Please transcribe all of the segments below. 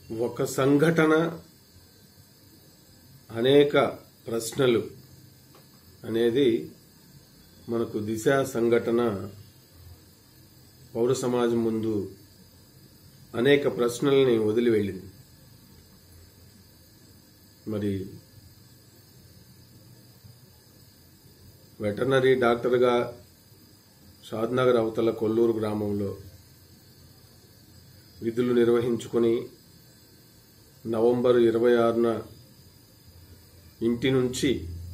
ఒక సంఘటన అనేక ప్రశ్నలు అనేది మనకు దిశ సంఘటన పౌర సమాజం ముందు అనేక ప్రశ్నల్ని వదిలి వెళ్ళింది మరి వెటర్నరీ డాక్టర్గా షాద్నగర్ అవతల కొల్లూరు గ్రామంలో విధులు నిర్వహించుకొని నవంబర్ ఇరవై ఆరున ఇంటి నుంచి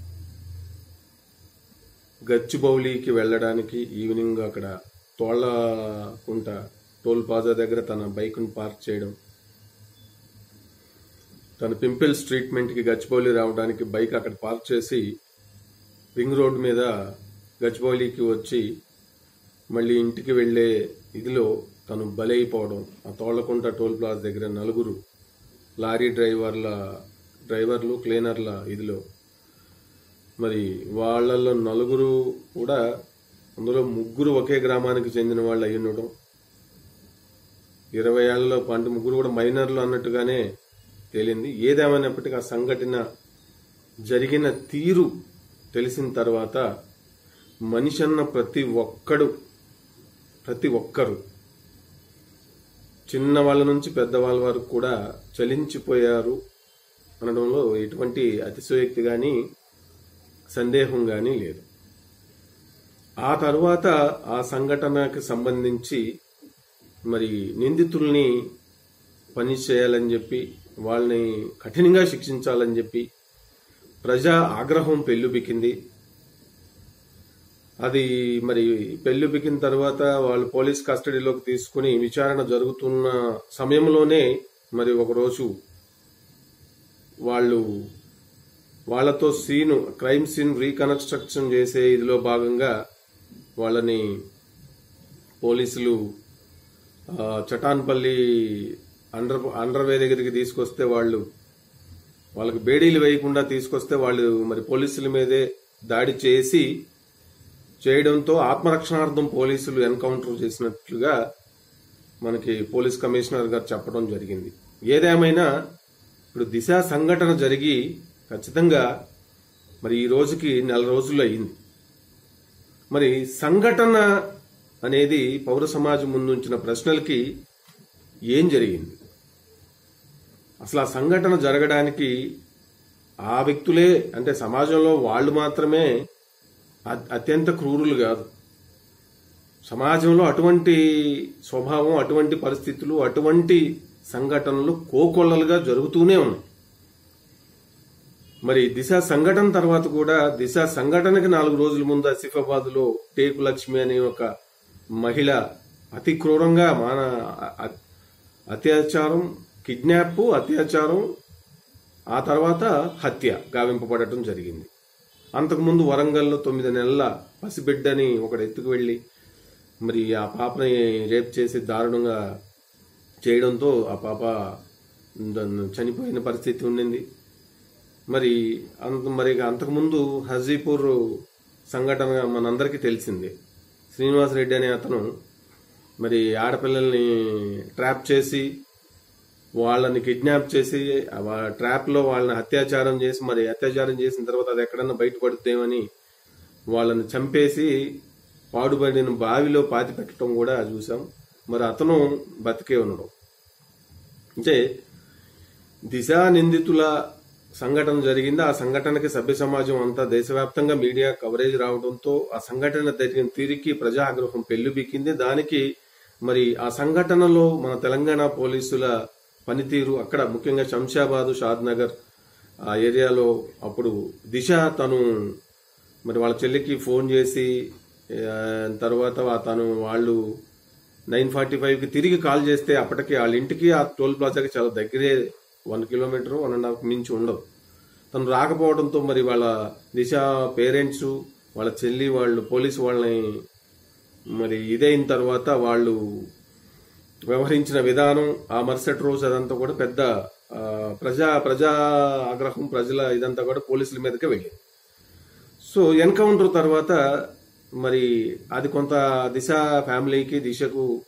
గచ్చిబౌలికి వెళ్ళడానికి ఈవినింగ్ అక్కడ తోళ్లకుంట టోల్ ప్లాజా దగ్గర తన బైక్ను పార్క్ చేయడం తన పింపిల్స్ ట్రీట్మెంట్కి గచ్చిబౌలి రావడానికి బైక్ అక్కడ పార్క్ చేసి రింగ్ రోడ్ మీద గచ్చిబౌలికి వచ్చి మళ్ళీ ఇంటికి వెళ్ళే ఇదిలో తను బలైపోవడం ఆ తోళ్లకుంట టోల్ ప్లాజా దగ్గర నలుగురు లారీ డ్రైవర్ల డ్రైవర్లు క్లీనర్ల ఇదిలో మరి వాళ్ళల్లో నలుగురు కూడా అందులో ముగ్గురు ఒకే గ్రామానికి చెందిన వాళ్ళు అయి ఉండడం ఇరవై ఏళ్లలో పంట ముగ్గురు కూడా మైనర్లు అన్నట్టుగానే తేలింది ఏదేమైనప్పటికీ ఆ సంఘటన జరిగిన తీరు తెలిసిన తర్వాత మనిషి అన్న ప్రతి ఒక్కడు ప్రతి ఒక్కరు చిన్న వాళ్ళ నుంచి పెద్దవాళ్ళ వరకు కూడా చలించిపోయారు అనడంలో ఎటువంటి అతిశయోక్తి కానీ సందేహం కానీ లేదు ఆ తర్వాత ఆ సంఘటనకి సంబంధించి మరి నిందితుల్ని పని చేయాలని చెప్పి వాళ్ళని కఠినంగా శిక్షించాలని చెప్పి ప్రజా ఆగ్రహం పెళ్ళుబికింది అది మరి పెళ్ళుబికిన తర్వాత వాళ్ళు పోలీస్ కస్టడీలోకి తీసుకుని విచారణ జరుగుతున్న సమయంలోనే మరి ఒకరోజు వాళ్ళు వాళ్ళతో సీన్ క్రైమ్ సీన్ రీకన్స్ట్రక్షన్ చేసే ఇదిలో భాగంగా వాళ్ళని పోలీసులు ఆ, చటాన్పల్లి అండర్ అండర్వే దగ్గరికి తీసుకొస్తే వాళ్ళు వాళ్ళకి బేడీలు వేయకుండా తీసుకొస్తే వాళ్ళు మరి పోలీసుల మీదే దాడి చేసి చేయడంతో ఆత్మరక్షణార్థం పోలీసులు ఎన్కౌంటర్ చేసినట్లుగా మనకి పోలీస్ కమిషనర్ గారు చెప్పడం జరిగింది ఏదేమైనా ఇప్పుడు దిశ సంఘటన జరిగి ఖచ్చితంగా మరి ఈ రోజుకి నెల రోజులు అయింది మరి సంఘటన అనేది పౌర సమాజం ముందుంచిన ప్రశ్నలకి ఏం జరిగింది అసలు ఆ సంఘటన జరగడానికి ఆ వ్యక్తులే అంటే సమాజంలో వాళ్ళు మాత్రమే అ- అత్యంత క్రూరులు కాదు సమాజంలో అటువంటి స్వభావం అటువంటి పరిస్థితులు అటువంటి సంఘటనలు కోకొల్లలుగా జరుగుతూనే ఉన్నాయి మరి దిశ సంఘటన తర్వాత కూడా దిశ సంఘటనకి నాలుగు రోజుల ముందు ఆసిఫాబాద్ లో టేకు లక్ష్మి అనే ఒక మహిళ అతి క్రూరంగా మాన అ- అత్యాచారం కిడ్నాప్ అత్యాచారం ఆ తర్వాత హత్య గావింపబడటం జరిగింది అంతకుముందు వరంగల్లో తొమ్మిది నెలల పసిబిడ్డని ఒకడు ఎత్తుకు వెళ్ళి మరి ఆ పాపని రేప్ చేసి దారుణంగా చేయడంతో ఆ పాప ద- చనిపోయిన పరిస్థితి ఉండింది మరి అంత మరి అంతకుముందు హజీపూర్ సంఘటన మనందరికీ తెలిసిందే శ్రీనివాసరెడ్డి అనే అతను మరి ఆడపిల్లల్ని ట్రాప్ చేసి వాళ్ళని కిడ్నాప్ చేసి ట్రాప్ లో వాళ్ళని అత్యాచారం చేసి మరి అత్యాచారం చేసిన తర్వాత అది ఎక్కడన్నా బయటపడుతుందేమని వాళ్ళని చంపేసి పాడుబడిన బావిలో పాతి పెట్టడం కూడా చూసాం మరి అతను బతికే ఉండడం అంటే దిశ నిందితుల సంఘటన జరిగింది ఆ సంఘటనకి సభ్య సమాజం అంతా దేశవ్యాప్తంగా మీడియా కవరేజ్ రావడంతో ఆ సంఘటన జరిగిన తీరికి ప్రజా ఆగ్రహం పెళ్లిబిక్కింది దానికి మరి ఆ సంఘటనలో మన తెలంగాణ పోలీసుల పనితీరు అక్కడ ముఖ్యంగా శంషాబాద్ షాద్ నగర్ ఆ ఏరియాలో అప్పుడు దిశ తను మరి వాళ్ళ చెల్లికి ఫోన్ చేసి ఆ, తర్వాత వా- తను వాళ్ళు నైన్ ఫార్టీ ఫైవ్కి తిరిగి కాల్ చేస్తే అప్పటికి వాళ్ళ ఇంటికి ఆ టోల్ ప్లాజాకి చాలా దగ్గరే one kilometre one and half మించి ఉండవు తను రాకపోవడంతో మరి వాళ్ళ దిశ పేరెంట్స్ వాళ్ళ చెల్లి వాళ్ళు పోలీసు వాళ్ళని మరి ఇదైన తర్వాత వాళ్ళు వ్యవహరించిన విధానం ఆ మరుసటి రోజు అదంతా కూడా పెద్ద ఆ, ప్రజా ప్రజా ఆగ్రహం ప్రజల ఇదంతా కూడా పోలీసుల మీదకే వెళ్ళింది సో ఎన్కౌంటర్ తర్వాత మరి అది కొంత దిశ ఫ్యామిలీకి దిశకు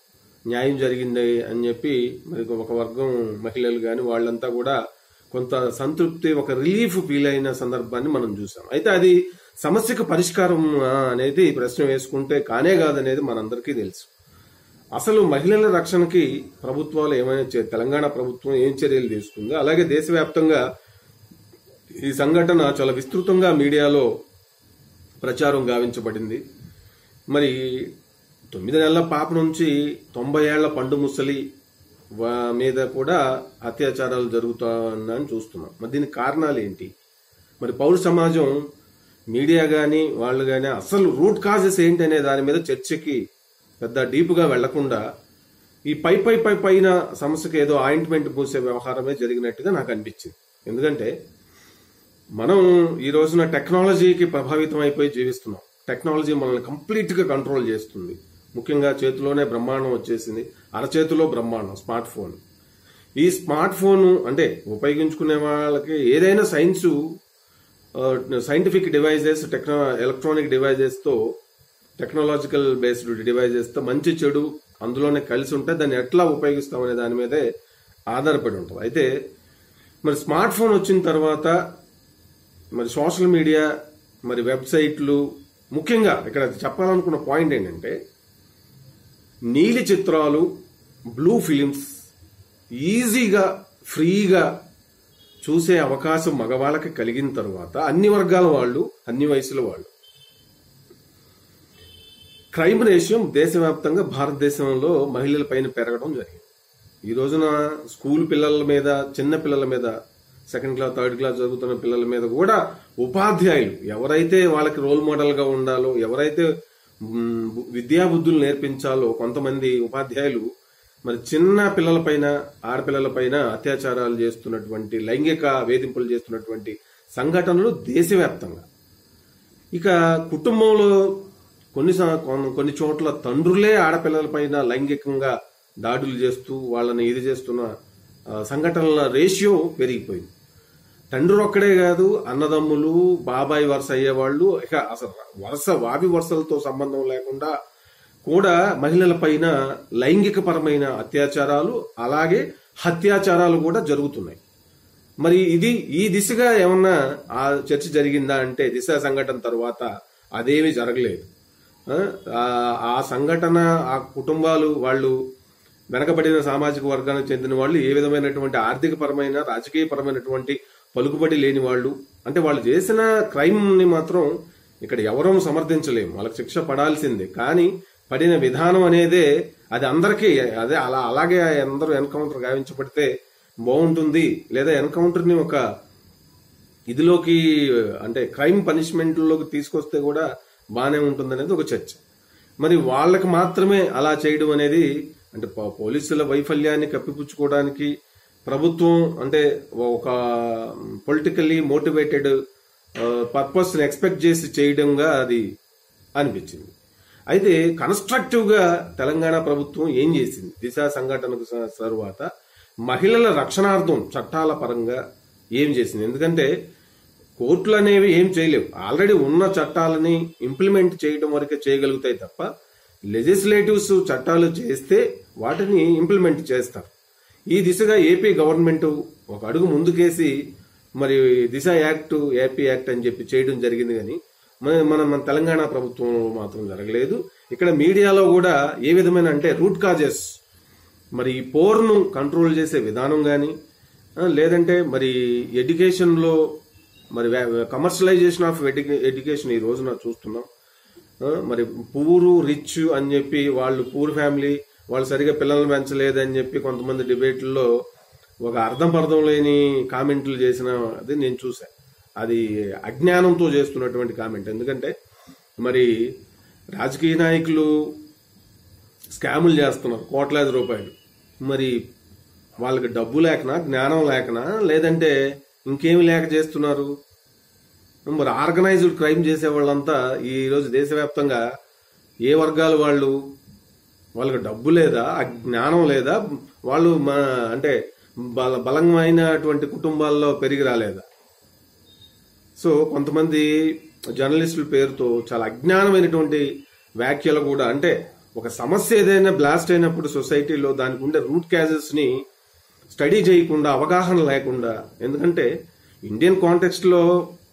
న్యాయం జరిగింది అని చెప్పి మరి ఒక వర్గం మహిళలు కానీ వాళ్ళంతా కూడా కొంత సంతృప్తి ఒక రిలీఫ్ ఫీల్ అయిన సందర్భాన్ని మనం చూసాం అయితే అది సమస్యకు పరిష్కారం ఆ, అనేది ప్రశ్న వేసుకుంటే కానే కాదనేది మనందరికీ తెలుసు అసలు మహిళల రక్షణకి ప్రభుత్వాలు ఏమైనా చే- తెలంగాణ ప్రభుత్వం ఏం చర్యలు తీసుకుంది అలాగే దేశవ్యాప్తంగా ఈ సంఘటన చాలా విస్తృతంగా మీడియాలో ప్రచారం గావించబడింది మరి తొమ్మిది నెలల పాప నుంచి తొంభై ఏళ్ల పండు ముసలి వా- మీద కూడా అత్యాచారాలు జరుగుతున్నాయని చూస్తున్నాం మరి దీనికి కారణాలు ఏంటి మరి పౌర సమాజం మీడియా కానీ వాళ్ళు కానీ అసలు రూట్ కాజెస్ ఏంటి అనే దాని మీద చర్చకి పెద్ద డీప్గా వెళ్లకుండా ఈ పై పై పై పైన సమస్యకి ఏదో ఆయింట్మెంట్ పూసే వ్యవహారమే జరిగినట్టుగా నాకు అనిపించింది ఎందుకంటే మనం ఈ రోజున టెక్నాలజీకి ప్రభావితం అయిపోయి జీవిస్తున్నాం టెక్నాలజీ మనల్ని కంప్లీట్ గా కంట్రోల్ చేస్తుంది ముఖ్యంగా చేతిలోనే బ్రహ్మాండం వచ్చేసింది అరచేతిలో బ్రహ్మాండం స్మార్ట్ ఫోన్ ఈ స్మార్ట్ ఫోన్ అంటే ఉపయోగించుకునే వాళ్ళకి ఏదైనా science scientific devices techno electronic devices తో టెక్నాలజికల్ బేస్డ్ డివైజెస్ తో మంచి చెడు అందులోనే కలిసి ఉంటే దాన్ని ఎట్లా ఉపయోగిస్తామనే దాని మీదే ఆధారపడి ఉంటుంది అయితే మరి స్మార్ట్ ఫోన్ వచ్చిన తర్వాత మరి సోషల్ మీడియా మరి వెబ్సైట్లు ముఖ్యంగా ఇక్కడ చెప్పాలనుకున్న పాయింట్ ఏంటంటే నీలి చిత్రాలు బ్లూ ఫిలిమ్స్ ఈజీగా ఫ్రీగా చూసే అవకాశం మగవాళ్ళకి కలిగిన తర్వాత అన్ని వర్గాల వాళ్ళు అన్ని వయసుల వాళ్ళు క్రైమ్ రేషియో దేశవ్యాప్తంగా భారతదేశంలో మహిళల పైన పెరగడం జరిగింది ఈ రోజున స్కూల్ పిల్లల మీద చిన్న పిల్లల మీద సెకండ్ క్లాస్ థర్డ్ క్లాస్ చదువుతున్న పిల్లల మీద కూడా ఉపాధ్యాయులు ఎవరైతే వాళ్ళకి రోల్ మోడల్ గా ఉండాలో ఎవరైతే మ్, విద్యా బుద్ధులు నేర్పించాలో కొంతమంది ఉపాధ్యాయులు మరి చిన్న పిల్లల పైన ఆడపిల్లల పైన అత్యాచారాలు చేస్తున్నటువంటి లైంగిక వేధింపులు చేస్తున్నటువంటి సంఘటనలు దేశవ్యాప్తంగా ఇక కుటుంబంలో కొన్ని స- కొన్- కొన్ని చోట్ల తండ్రులే ఆడపిల్లల పైన లైంగికంగా దాడులు చేస్తూ వాళ్ళని ఇది చేస్తున్న ఆ, సంఘటనల రేషియో పెరిగిపోయింది తండ్రి ఒక్కడే కాదు అన్నదమ్ములు బాబాయ్ వరుస అయ్యేవాళ్ళు ఇక అసలు వరుస వావి వరుసలతో సంబంధం లేకుండా కూడా మహిళల పైన లైంగిక పరమైన అత్యాచారాలు అలాగే హత్యాచారాలు కూడా జరుగుతున్నాయి మరి ఇది ఈ దిశగా ఏమన్నా ఆ చర్చ జరిగిందా అంటే దిశ సంఘటన తర్వాత అదేమీ జరగలేదు ఆ, ఆ సంఘటన ఆ కుటుంబాలు వాళ్ళు వెనకబడిన సామాజిక వర్గానికి చెందిన వాళ్ళు ఏ విధమైనటువంటి ఆర్థిక పరమైన రాజకీయ పరమైనటువంటి పలుకుబడి లేని వాళ్ళు అంటే వాళ్ళు చేసిన క్రైమ్ ని మాత్రం ఇక్కడ ఎవరూ సమర్థించలేము వాళ్ళకి శిక్ష పడాల్సిందే కానీ పడిన విధానం అనేదే అది అందరికీ అదే అలా అలాగే అందరూ ఎన్కౌంటర్ గావించబడితే బాగుంటుంది లేదా ఎన్కౌంటర్ ని ఒక ఇదిలోకి అంటే క్రైమ్ పనిష్మెంట్ లోకి తీసుకొస్తే కూడా బానే ఉంటుంది అనేది ఒక చర్చ మరి వాళ్ళకి మాత్రమే అలా చేయడం అనేది అంటే పో- పోలీసుల వైఫల్యాన్ని కప్పిపుచ్చుకోవడానికి ప్రభుత్వం అంటే ఒక పొలిటికల్లీ మోటివేటెడ్ పర్పస్ ఎక్స్పెక్ట్ చేసి చేయడంగా అది అనిపించింది అయితే కన్స్ట్రక్టివ్ గా తెలంగాణ ప్రభుత్వం ఏం చేసింది దిశ సంఘటనకు స- తరువాత మహిళల రక్షణార్థం చట్టాల పరంగా ఏం చేసింది ఎందుకంటే కోర్టులు అనేవి ఏం చేయలేవు ఆల్రెడీ ఉన్న చట్టాలని ఇంప్లిమెంట్ చేయడం వరకే చేయగలుగుతాయి తప్ప లెజిస్లేటివ్స్ చట్టాలు చేస్తే వాటిని ఇంప్లిమెంట్ చేస్తారు ఈ దిశగా ఏపీ గవర్నమెంట్ ఒక అడుగు ముందుకేసి మరి దిశ యాక్ట్ ఏపీ యాక్ట్ అని చెప్పి చేయడం జరిగింది కానీ మన మన మన తెలంగాణ ప్రభుత్వం మాత్రం జరగలేదు ఇక్కడ మీడియాలో కూడా ఏ విధమైన అంటే రూట్ కాజెస్ మరి ఈ పోర్ను కంట్రోల్ చేసే విధానం కానీ లేదంటే మరి ఎడ్యుకేషన్లో మరి కమర్షియలైజేషన్ ఆఫ్ ఎడ్యుకేషన్ ఈ రోజున చూస్తున్నాం ఆ, మరి పూరు రిచ్ అని చెప్పి వాళ్ళు పూర్ ఫ్యామిలీ వాళ్ళు సరిగా పిల్లల్ని పెంచలేదని చెప్పి కొంతమంది డిబేట్లలో ఒక అర్థం పర్థం లేని కామెంట్లు చేసిన అది నేను చూసా అది అజ్ఞానంతో చేస్తున్నటువంటి కామెంట్ ఎందుకంటే మరి రాజకీయ నాయకులు స్కాములు చేస్తున్నారు కోట్లాది రూపాయలు మరి వాళ్ళకి డబ్బు లేకనా జ్ఞానం లేకనా లేదంటే ఇంకేమి లేక చేస్తున్నారు మరి ఆర్గనైజ్డ్ క్రైమ్ చేసే వాళ్ళంతా ఈ రోజు దేశవ్యాప్తంగా ఏ వర్గాల వాళ్ళు వాళ్ళకి డబ్బు లేదా ఆ జ్ఞానం లేదా వాళ్ళు మా అంటే బల బలమైనటువంటి కుటుంబాల్లో పెరిగి రాలేదా సో కొంతమంది జర్నలిస్టుల పేరుతో చాలా అజ్ఞానమైనటువంటి వ్యాఖ్యలు కూడా అంటే ఒక సమస్య ఏదైనా బ్లాస్ట్ అయినప్పుడు సొసైటీలో దానికి ఉండే రూట్ క్యాజెస్ ని స్టడీ చేయకుండా అవగాహన లేకుండా ఎందుకంటే ఇండియన్ కాంటెక్స్ట్ లో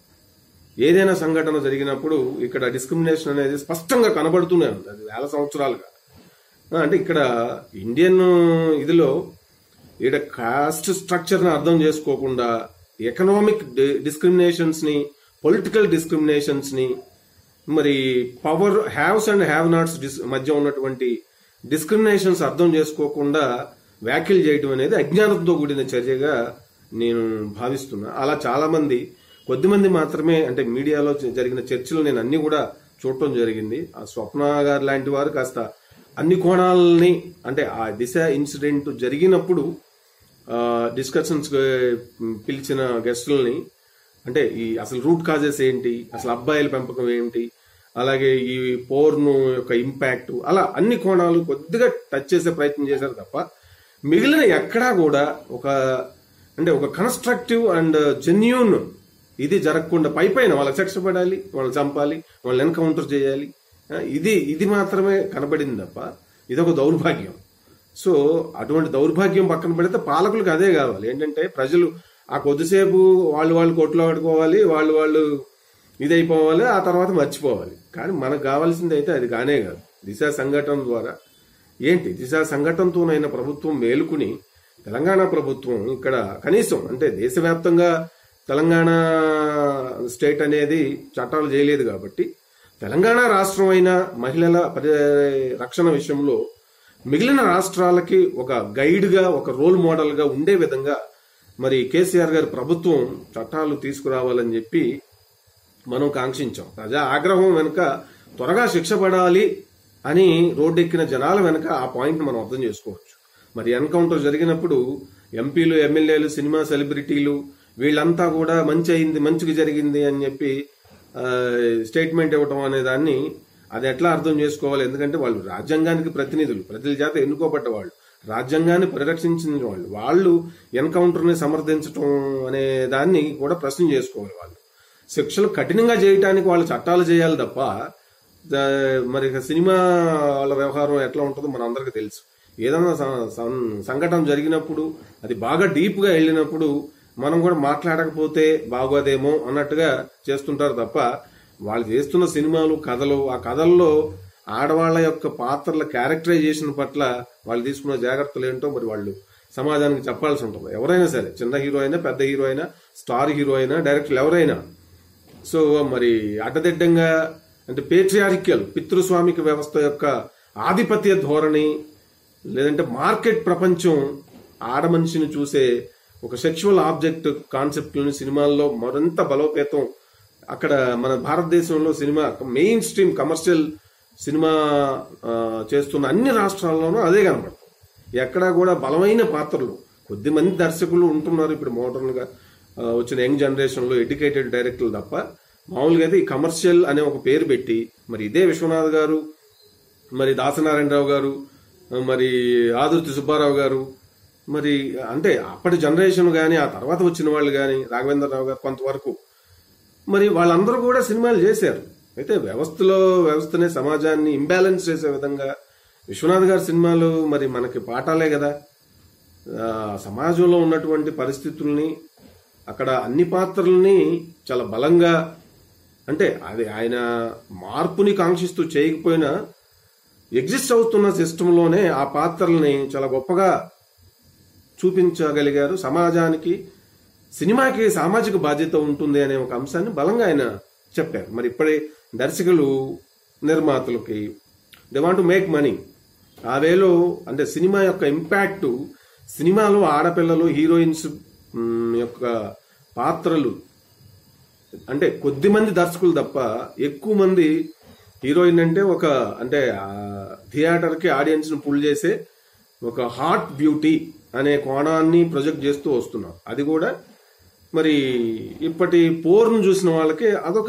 ఏదైనా సంఘటన జరిగినప్పుడు ఇక్కడ డిస్క్రిమినేషన్ అనేది స్పష్టంగా కనబడుతూనే ఉంది అది వేల సంవత్సరాలుగా ఆ, అంటే ఇక్కడ ఇండియన్ ఇదిలో ఇక్కడ కాస్ట్ స్ట్రక్చర్ని అర్థం చేసుకోకుండా ఎకనామిక్ డిస్క్రిమినేషన్స్ ని పొలిటికల్ డిస్క్రిమినేషన్స్ ని మరి power haves and have nots మధ్య ఉన్నటువంటి డిస్క్రిమినేషన్స్ అర్థం చేసుకోకుండా వ్యాఖ్యలు చేయడం అనేది అజ్ఞానంతో కూడిన చర్యగా నేను భావిస్తున్నా అలా చాలా మంది కొద్దిమంది మాత్రమే అంటే మీడియాలో జ- జరిగిన చర్చలు నేను అన్ని కూడా చూడటం జరిగింది ఆ స్వప్న గారు లాంటి వారు కాస్త అన్ని కోణాలని అంటే ఆ దిశ ఇన్సిడెంట్ జరిగినప్పుడు డిస్కషన్స్ పిలిచిన గెస్టులని అంటే ఈ అసలు రూట్ కాజెస్ ఏంటి అసలు అబ్బాయిల పెంపకం ఏంటి అలాగే ఈ పోర్ను యొక్క ఇంపాక్ట్ అలా అన్ని కోణాలు కొద్దిగా టచ్ చేసే ప్రయత్నం చేశారు తప్ప మిగిలిన ఎక్కడా కూడా ఒక అంటే ఒక కన్స్ట్రక్టివ్ అండ్ జెన్యూన్ ఇది జరగకుండా పై పైన వాళ్ళకి శిక్ష పడాలి వాళ్ళని చంపాలి వాళ్ళని ఎన్కౌంటర్ చేయాలి ఆ, ఇది ఇది మాత్రమే కనబడింది తప్ప ఇదొక దౌర్భాగ్యం సో అటువంటి దౌర్భాగ్యం పక్కన పెడితే పాలకులకు అదే కావాలి ఏంటంటే ప్రజలు ఆ కొద్దిసేపు వాళ్ళు వాళ్ళు కొట్లో పట్టుకోవాలి వాళ్ళు వాళ్ళు ఇదైపోవాలి ఆ తర్వాత మర్చిపోవాలి కానీ మనకు కావాల్సింది అయితే అది కానే కాదు దిశ సంఘటన ద్వారా ఏంటి దిశ సంఘటనతోనైనా ప్రభుత్వం మేలుకుని తెలంగాణ ప్రభుత్వం ఇక్కడ కనీసం అంటే దేశవ్యాప్తంగా తెలంగాణ స్టేట్ అనేది చట్టాలు చేయలేదు కాబట్టి తెలంగాణ రాష్ట్రం అయిన మహిళల పరి రక్షణ విషయంలో మిగిలిన రాష్ట్రాలకి ఒక గైడ్గా ఒక రోల్ మోడల్గా ఉండే విధంగా మరి కేసీఆర్ గారి ప్రభుత్వం చట్టాలు తీసుకురావాలని చెప్పి మనం కాంక్షించాం ప్రజా ఆగ్రహం వెనుక త్వరగా శిక్ష పడాలి అని రోడ్డెక్కిన జనాల వెనుక ఆ పాయింట్ మనం అర్థం చేసుకోవచ్చు మరి ఎన్కౌంటర్ జరిగినప్పుడు ఎంపీలు ఎమ్మెల్యేలు సినిమా సెలబ్రిటీలు వీళ్ళంతా కూడా మంచి అయింది మంచిగా జరిగింది అని చెప్పి ఆ, స్టేట్మెంట్ ఇవ్వటం అనే దాన్ని అది ఎట్లా అర్థం చేసుకోవాలి ఎందుకంటే వాళ్ళు రాజ్యాంగానికి ప్రతినిధులు ప్రజల చేత ఎన్నుకోబడ్డ వాళ్ళు రాజ్యాంగాన్ని పరిరక్షించిన వాళ్ళు వాళ్ళు ఎన్కౌంటర్ని సమర్థించటం అనే దాన్ని కూడా ప్రశ్న చేసుకోవాలి వాళ్ళు శిక్షలు కఠినంగా చేయటానికి వాళ్ళు చట్టాలు చేయాలి తప్ప ద- మరి ఇక సినిమా వాళ్ళ వ్యవహారం ఎట్లా ఉంటుందో మన అందరికీ తెలుసు ఏదైనా స- సం- సంఘటన జరిగినప్పుడు అది బాగా డీప్ గా వెళ్ళినప్పుడు మనం కూడా మాట్లాడకపోతే బాగోదేమో అన్నట్టుగా చేస్తుంటారు తప్ప వాళ్ళు చేస్తున్న సినిమాలు కథలు ఆ కథల్లో ఆడవాళ్ల యొక్క పాత్రల క్యారెక్టరైజేషన్ పట్ల వాళ్ళు తీసుకున్న జాగ్రత్తలు ఏంటో మరి వాళ్ళు సమాజానికి చెప్పాల్సి ఉంటుంది ఎవరైనా సరే చిన్న హీరో అయినా పెద్ద హీరో అయినా స్టార్ హీరో అయినా డైరెక్టర్లు ఎవరైనా సో మరి అడ్డదిడ్డంగా అంటే పేట్రియారికల్ పితృస్వామిక వ్యవస్థ యొక్క ఆధిపత్య ధోరణి లేదంటే మార్కెట్ ప్రపంచం ఆడ మనిషిని చూసే ఒక సెక్షువల్ ఆబ్జెక్ట్ కాన్సెప్ట్లను సినిమాల్లో మరింత బలోపేతం అక్కడ మన భారతదేశంలో cinema mainstream commercial cinema ఆ, చేస్తున్న అన్ని రాష్ట్రాల్లోనూ అదే కనబడుతుంది ఎక్కడా కూడా బలమైన పాత్రలు కొద్ది మంది దర్శకులు ఉంటున్నారు ఇప్పుడు మోడర్న్ గా ఆ, వచ్చిన యంగ్ జనరేషన్ లో ఎడ్యుకేటెడ్ డైరెక్టర్లు తప్ప మామూలుగా అయితే ఈ కమర్షియల్ అనే ఒక పేరు పెట్టి మరి ఇదే విశ్వనాథ్ గారు మరి దాసనారాయణరావు గారు మరి ఆదుర్తి సుబ్బారావు గారు మరి అంటే అప్పటి జనరేషన్ కానీ ఆ తర్వాత వచ్చిన వాళ్ళు కానీ రాఘవేంద్రరావు గారు కొంతవరకు మరి వాళ్ళందరూ కూడా సినిమాలు చేశారు అయితే వ్యవస్థలో వ్యవస్థనే సమాజాన్ని ఇంబ్యాలెన్స్ చేసే విధంగా విశ్వనాథ్ గారి సినిమాలు మరి మనకి పాఠాలే కదా ఆ, సమాజంలో ఉన్నటువంటి పరిస్థితుల్ని అక్కడ అన్ని పాత్రల్ని చాలా బలంగా అంటే అది ఆయన మార్పుని కాంక్షిస్తూ చేయకపోయినా ఎగ్జిస్ట్ అవుతున్న సిస్టంలోనే ఆ పాత్రల్ని చాలా గొప్పగా చూపించగలిగారు సమాజానికి సినిమాకి సామాజిక బాధ్యత ఉంటుంది అనే ఒక అంశాన్ని బలంగా ఆయన చెప్పారు మరి ఇప్పుడే దర్శకులు నిర్మాతలకి they want to make money ఆ వేలో అంటే సినిమా యొక్క ఇంపాక్ట్ సినిమాలో ఆడపిల్లలు హీరోయిన్స్ మ్, యొక్క పాత్రలు అంటే కొద్ది మంది దర్శకులు తప్ప ఎక్కువ మంది హీరోయిన్ అంటే ఒక అంటే థియేటర్ కి ఆడియన్స్ ను పుల్ చేసే ఒక హాట్ బ్యూటీ అనే కోణాన్ని ప్రొజెక్ట్ చేస్తూ వస్తున్నారు అది కూడా మరి ఇప్పటి పోర్ను చూసిన వాళ్ళకి అదొక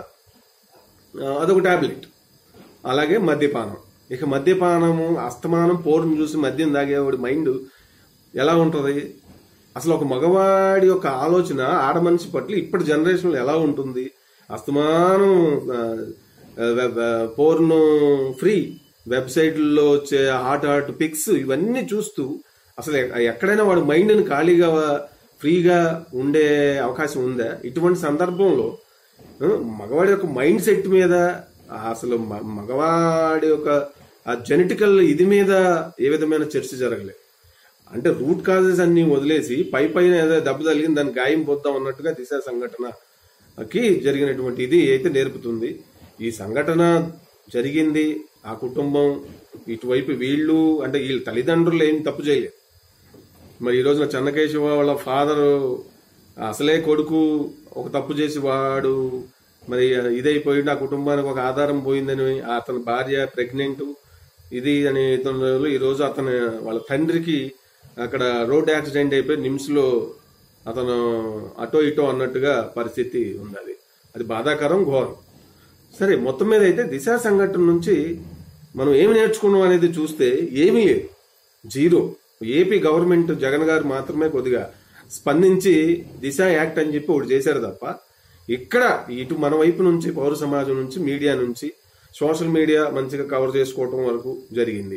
ఆ, అదొక టాబ్లెట్ అలాగే మద్యపానం ఇక మద్యపానము అస్తమానం పోరును చూసి మద్యం తాగేవాడి మైండ్ ఎలా ఉంటుంది అసలు ఒక మగవాడి యొక్క ఆలోచన ఆడ మనిషి పట్ల ఇప్పటి జనరేషన్లో ఎలా ఉంటుంది అస్తమానం ఆ, ఆ, ఆ, పోర్ను ఫ్రీ వెబ్సైట్లలో వచ్చే హాట్ హాట్ పిక్స్ ఇవన్నీ చూస్తూ అసలు ఎ- ఎక్కడైనా వాడు మైండ్ని ఖాళీగా ఫ్రీగా ఉండే అవకాశం ఉందా ఇటువంటి సందర్భంలో ఆ, మగవాడి యొక్క మైండ్ సెట్ మీద అసలు మ- మగవాడి యొక్క ఆ జెనెటికల్ ఇది మీద ఏ విధమైన చర్చ జరగలేదు అంటే రూట్ కాజెస్ అన్ని వదిలేసి పై పైన ఏదో దెబ్బ తగిలింది దాన్ని గాయం పోద్దాం అన్నట్టుగా దిశ సంఘటనకి జరిగినటువంటి ఇది అయితే నేర్పుతుంది ఈ సంఘటన జరిగింది ఆ కుటుంబం ఇటువైపు వీళ్ళు అంటే వీళ్ళ తల్లిదండ్రులు ఏం తప్పు చేయలేదు మరి ఈ రోజున చెన్నకేశవ వాళ్ళ ఫాదర్ అసలే కొడుకు ఒక తప్పు చేసి వాడు మరి ఇదైపోయింది ఆ కుటుంబానికి ఒక ఆధారం పోయిందని అతని భార్య ప్రెగ్నెంట్ ఇది అని ఇతను ఈ రోజు అతను వాళ్ళ తండ్రికి అక్కడ రోడ్ యాక్సిడెంట్ అయిపోయి నిమ్స్ లో అతను అటో ఇటో అన్నట్టుగా పరిస్థితి ఉంది అది అది బాధాకరం ఘోరం సరే మొత్తం మీద అయితే దిశ సంఘటన నుంచి మనం ఏమి నేర్చుకున్నాం అనేది చూస్తే ఏమీ లేదు జీరో ఏపీ గవర్నమెంట్ జగన్ గారు మాత్రమే కొద్దిగా స్పందించి దిశ యాక్ట్ అని చెప్పి ఒకటి చేశారు తప్ప ఇక్కడ ఇటు మన వైపు నుంచి పౌర సమాజం నుంచి మీడియా నుంచి సోషల్ మీడియా మంచిగా కవర్ చేసుకోవటం వరకు జరిగింది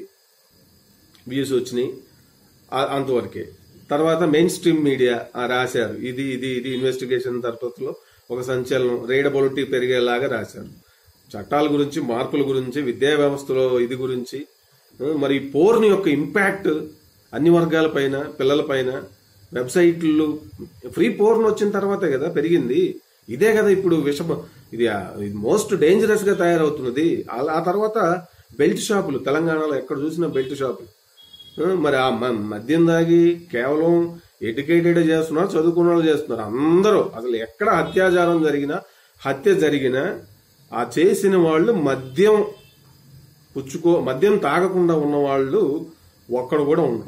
వ్యూస్ వచ్చినాయి ఆ- అంతవరకే తర్వాత మెయిన్ స్ట్రీమ్ మీడియా ఆ రాశారు ఇది ఇది ఇది ఇన్వెస్టిగేషన్ తరగతిలో ఒక సంచలనం రీడబిలిటీ పెరిగేలాగా రాశారు చట్టాల గురించి మార్పుల గురించి విద్యా వ్యవస్థలో ఇది గురించి ఆ, మరి పోర్న్ యొక్క ఇంపాక్ట్ అన్ని వర్గాల పైన పిల్లల పైన వెబ్సైట్లు ఫ్రీ పోర్న్ వచ్చిన తర్వాతే కదా పెరిగింది ఇదే కదా ఇప్పుడు విషమ ఇది మోస్ట్ డేంజరస్ గా తయారవుతున్నది ఆ- ఆ తర్వాత బెల్ట్ షాపులు తెలంగాణలో ఎక్కడ చూసినా బెల్ట్ షాపులు ఆ, మరి ఆ మ- మద్యం దాగి కేవలం ఎడ్యుకేటెడ్ చేస్తున్నారు చదువుకున్న వాళ్ళు చేస్తున్నారు అందరూ అసలు ఎక్కడ అత్యాచారం జరిగినా హత్య జరిగినా ఆ చేసిన వాళ్ళు మద్యం పుచ్చుకో మద్యం తాగకుండా ఉన్న వాళ్ళు ఒక్కడు కూడా ఉండరు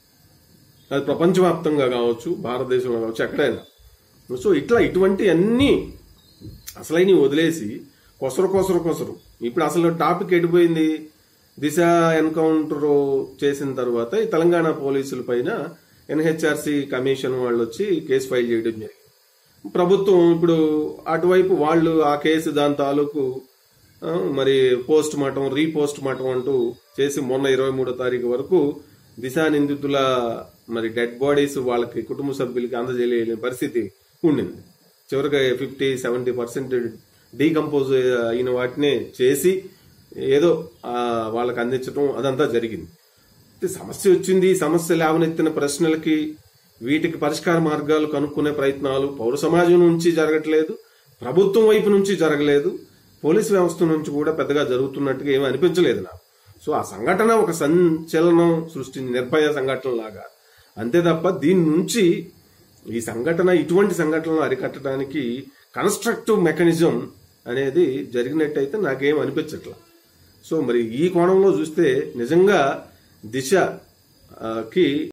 అది ప్రపంచవ్యాప్తంగా కావచ్చు భారతదేశంలో కావచ్చు ఎక్కడైనా సో ఇట్లా ఇటువంటి అన్ని అసలైనవి వదిలేసి కొసరు కొసరు కొసరు ఇప్పుడు అసలు టాపిక్ ఎడిపోయింది దిశ ఎన్కౌంటర్ చేసిన తర్వాత ఈ తెలంగాణ పోలీసుల పైన ఎన్హెచ్ఆర్సీ కమిషన్ వాళ్ళు వచ్చి కేసు ఫైల్ చేయడం జరిగింది ప్రభుత్వం ఇప్పుడు అటువైపు వాళ్ళు ఆ కేసు దాని తాలూకు ఆ, మరి పోస్ట్ మార్టం రీపోస్ట్ మార్టం అంటూ చేసి మొన్న ఇరవై మూడో తారీఖు వరకు దిశా నిందితుల మరి డెడ్ బాడీస్ వాళ్ళకి కుటుంబ సభ్యులకి అందజేయలేని పరిస్థితి ఉండింది చివరికి ఫిఫ్టీ సెవెంటీ పర్సెంట్ డీకంపోజ్ అయిన వాటినే చేసి ఏదో ఆ, వాళ్ళకి అందించడం అదంతా జరిగింది అయితే సమస్య వచ్చింది ఈ సమస్య లేవనెత్తిన ప్రశ్నలకి వీటికి పరిష్కార మార్గాలు కనుక్కునే ప్రయత్నాలు పౌర సమాజం నుంచి జరగట్లేదు ప్రభుత్వం వైపు నుంచి జరగలేదు పోలీస్ వ్యవస్థ నుంచి కూడా పెద్దగా జరుగుతున్నట్టుగా ఏమీ అనిపించలేదు నాకు సో ఆ సంఘటన ఒక సంచలనం సృష్టించి నిర్భయ సంఘటన లాగా అంతే తప్ప దీని నుంచి ఈ సంఘటన ఇటువంటి సంఘటనలు అరికట్టడానికి కన్స్ట్రక్టివ్ మెకానిజం అనేది జరిగినట్టయితే నాకేం అనిపించట్లా సో మరి ఈ కోణంలో చూస్తే నిజంగా దిశ ఆ, కి